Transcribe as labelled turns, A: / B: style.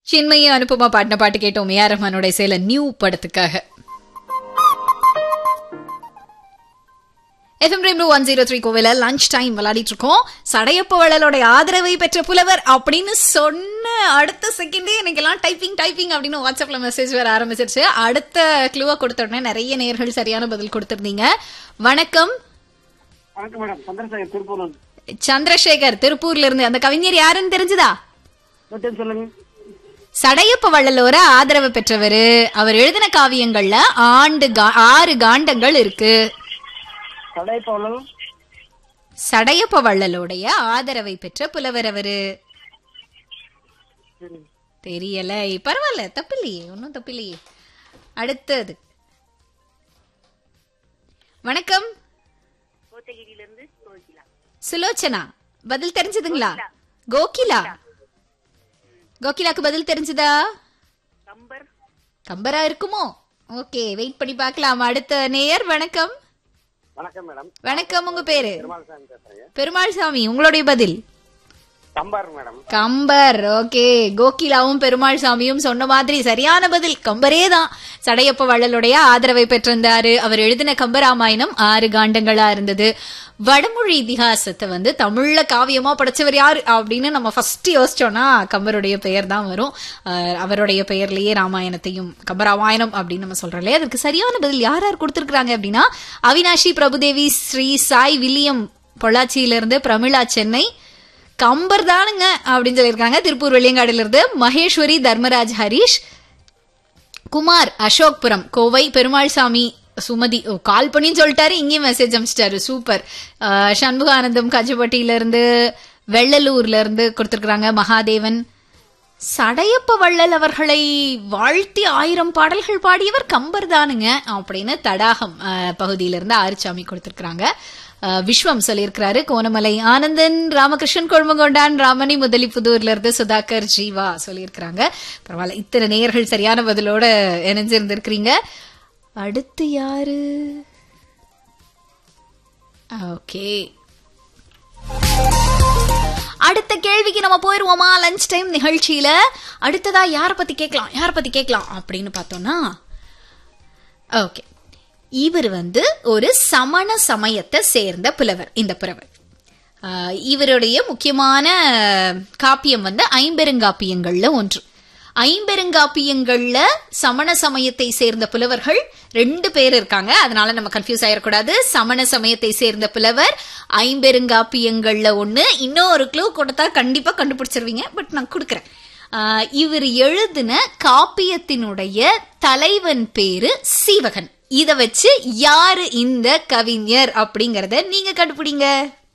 A: சின்மையை அனுப்புமா பாட்டின பாட்டு கேட்டோம் ஏஆர் ரஹ்மானோட சேல நியூ படத்துக்காக FM rainbow one zero three கோவில லஞ்ச் டைம் விளையாடிட்டு இருக்கோம் சடையப்ப வள்ளலோட ஆதரவை பெற்ற புலவர் அப்படின்னு சொன்ன அடுத்த செகண்டே எனக்கு எல்லாம் டைப்பிங் டைப்பிங் அப்படின்னு வாட்ஸ்அப்ல மெசேஜ் வர ஆரம்பிச்சிருச்சு அடுத்த க்ளூவை கொடுத்த உடனே நிறைய நேர்கள் சரியான பதில் கொடுத்திருந்தீங்க வணக்கம்
B: வணக்கம் மேடம் சந்திரசேகர் திருப்பூர்ல இருந்து
A: சந்திரசேகர் திருப்பூர்ல இருந்து அந்த கவிஞர் யாருன்னு தெரிஞ்சுதா
B: இன்னொரு சொல்லுங்க
A: சடையப்ப வள்ளலோர ஆதரவு பெற்றவர் அவர் எழுதின காவியங்கள்ல ஆண்டு கா- ஆறு காண்டங்கள் இருக்கு
B: கடை பவுலல்
A: சடையப்ப வள்ளலோடைய ஆதரவை பெற்ற புலவர் அவரு தெரியல பரவாயில்ல தப்பில்லையே ஒன்னும் தப்பில்லையே அடுத்தது வணக்கம் சுலோச்சனா பதில் தெரிஞ்சதுங்களா கோகிலா கோகிலாக்கு பதில் தெரிஞ்சதா கம்பரா இருக்குமோ ஓகே வெயிட் பண்ணி பார்க்கலாம் அடுத்த நேயர் வணக்கம்
B: வணக்கம் மேடம்
A: வணக்கம் உங்க பேரு
B: பெருமாள்சாமி பேசுறேங்க
A: பெருமாள் சாமி உங்களுடைய பதில்
B: கம்பார் மேடம்
A: கம்பர் ஓகே கோகிலாவும் பெருமாள் சாமியும் சொன்ன மாதிரி சரியான பதில் கம்பரே தான் சடையப்ப வள்ளலுடைய ஆதரவை பெற்றிருந்தாரு அவர் எழுதின கம்பராமாயணம் ஆறு காண்டங்களா இருந்தது வடமொழி இதிகாசத்தை வந்து தமிழ்ல காவியமா படைச்சவர் யாரு அப்படின்னு நம்ம ஃபர்ஸ்ட் யோசிச்சோம்னா கம்பருடைய பெயர் தான் வரும் அஹ் அவருடைய பெயர்லயே ராமாயணத்தையும் கம்பராமாயணம் அப்படின்னு நம்ம சொல்றோம் இல்லையா அதற்கு சரியான பதில் யார் யார் கொடுத்திருக்காங்க அப்படின்னா அவினாஷி பிரபுதேவி ஸ்ரீ சாய் வில்லியம் பொள்ளாச்சியிலிருந்து பிரமிளா சென்னை கம்பர் தானுங்க அப்படின்னு சொல்லியிருக்காங்க திருப்பூர் வெள்ளியங்காடுல இருந்து மகேஸ்வரி தர்மராஜ் ஹரிஷ் குமார் அசோக்புரம் கோவை பெருமாள் சாமி சுமதி ஓ கால் பண்ணின்னு சொல்லிட்டாரு இங்கேயும் மெசேஜ் அனுப்பிச்சிட்டாரு சூப்பர் அஹ், சண்முகானந்தம் கஜபட்டியில இருந்து வெள்ளலூர்ல இருந்து கொடுத்திருக்காங்க மகாதேவன் சடையப்ப வள்ளல் அவர்களை வாழ்த்தி ஆயிரம் பாடல்கள் பாடியவர் கம்பர் தானுங்க அப்படின்னு தடாகம் அஹ், பகுதியிலிருந்து ஆறுசாமி கொடுத்திருக்காங்க அஹ், விஸ்வம் சொல்லியிருக்கிறாரு கோணமலை ஆனந்தன் ராமகிருஷ்ணன் கொழுமகொண்டான் ராமணி முதலிப்புதூர்ல இருந்து சுதாகர் ஜீவா சொல்லியிருக்கிறாங்க பரவாயில்ல இத்தனை நேயர்கள் சரியான பதிலோட இணைஞ்சிருந்திருக்கிறீங்க அடுத்து யாரு ஓகே அடுத்த கேள்விக்கு நம்ம போயிருவோமா லஞ்ச் டைம் நிகழ்ச்சியில அடுத்ததா யார பத்தி கேட்கலாம் யார பத்தி கேட்கலாம் அப்படின்னு பார்த்தோம்னா ஓகே இவர் வந்து ஒரு சமண சமயத்தை சேர்ந்த புலவர் இந்த புலவர் ஆஹ் இவருடைய முக்கியமான காப்பியம் வந்து ஐம்பெருங்காப்பியங்கள்ல ஒன்று ஐம்பெருங்காப்பியங்கள்ல சமண சமயத்தை சேர்ந்த புலவர்கள் ரெண்டு பேர் இருக்காங்க அதனால நம்ம கன்ஃபியூஸ் ஆயிடக்கூடாது சமண சமயத்தை சேர்ந்த புலவர் ஐம்பெருங்காப்பியங்கள்ல ஒண்ணு இன்னொரு க்ளூ கொடுத்தா கண்டிப்பா கண்டுபிடிச்சிருவீங்க பட் நான் கொடுக்குறேன் ஆஹ் இவர் எழுதின காப்பியத்தினுடைய தலைவன் பேரு சீவகன் இத வச்சு யாரு இந்த கவிஞர் அப்படிங்கறத நீங்க கண்டுபிடிங்க